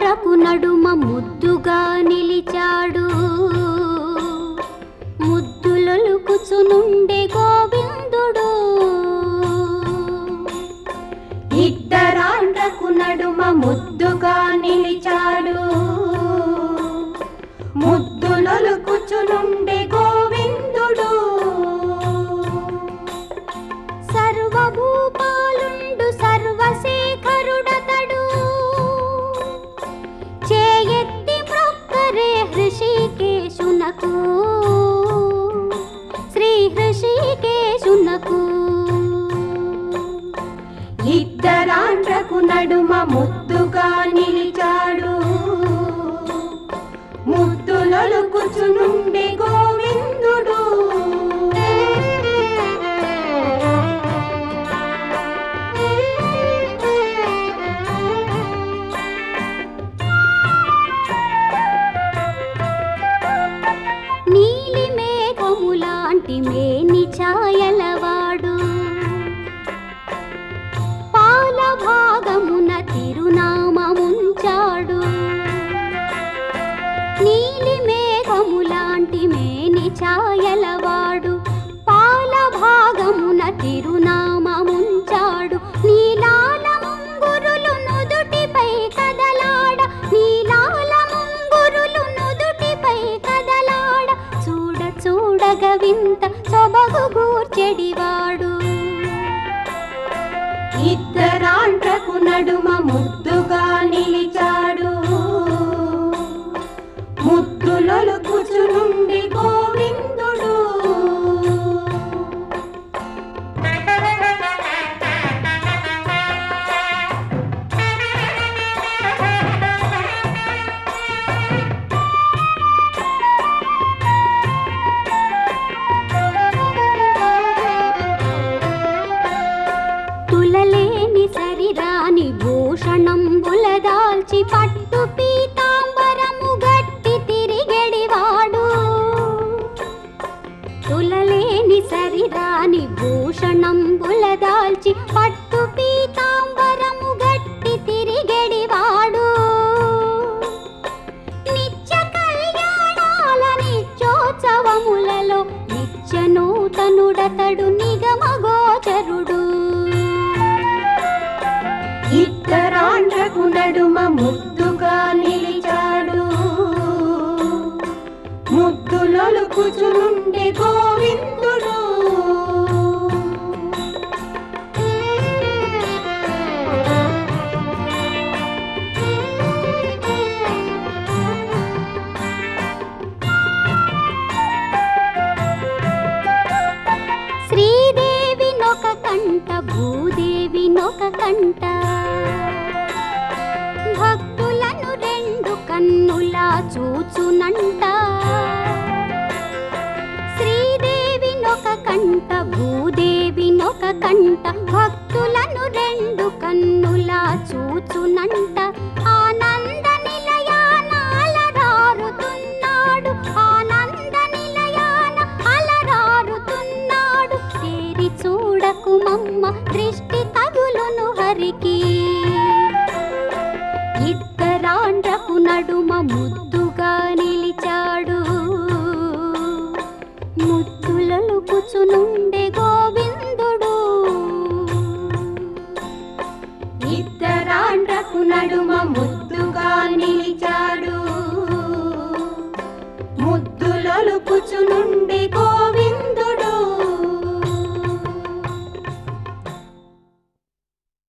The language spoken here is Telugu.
ఇద్దరాండ్రకు నడుమ ముద్దుగా నిలిచాడు ముద్దులొలుకుచునుండే గోవిందుడు ఇద్దరాండ్రకు నడుమ ముద్దుగా నిలిచాడు ముద్దులొలుకుచునుండే గోవిందుడు సర్వభూపాలుండు సర్వశేఖరుడతడు చేయెత్తి ప్రొక్కరే హృషికేశునకు శ్రీ హృషికేశునకు ఇద్దరాండ్రకు నడుమ ముద్దుగా నిలిచాడు ముద్దులొలుకుచునుండే గోవిందుడు నీలి మేఘములాంటి మేని ఛాయలవాడు పాల భాగమున తిరునామముంచాడు నీలి మేఘములాంటి మేని ఛాయలవాడు పాల భాగమున తిరునామముంచాడు నీలాల ముంగురులు నుదుటిపై కదలాడ నీలాల ముంగురులు నుదుటిపై కదలాడ చూడ చూడగ వింత సొబగు గూర్చెడివాడు ఇద్దరాండ్రకు నడుమ ముద్దుగా నిలిచాడు ముద్దులొలుకుచునుండి గోవిందుడు తులలేని సరిరాని భూషణం బులదాల్చి పట్టు పీతాంబరము గట్టి తిరిగెడివాడు తులలేని సరిరాని భూషణం బులదాల్చి పట్టు పీతాంబరము గట్టి తిరిగెడివాడు నిత్య కళ్యాణాల నిత్యోత్సవములలో నిత్య నూతనుడతడు నిగమగోచరుడు ఇద్దరాండ్రకు నడుమ ముద్దుగా నిలిచాడు ముద్దులొలుకుచునుండి గోవిందుడు శ్రీదేవి నొక కంట భూదేవి నొక కంట భక్తులను రెండు కన్నులా చూచునంట శ్రీదేవి నొక కంట భూదేవి నొక కంట భక్తులను రెండు కన్నులా చూచునంట ఆనంద నిలయాన అలరారుతున్నాడు ఆనంద నిలయాన అలరారుతున్నాడు తేరి చూడకు మమ్మ దృష్టి తగులును హరికి ఇద్దరాండ్రకు నడుమ ముద్దుగా నిలిచాడు ముద్దులొలుకుచునుండే గోవిందుడు ఇద్దరాండ్రకు నడుమ ముద్దుగా నిలిచాడు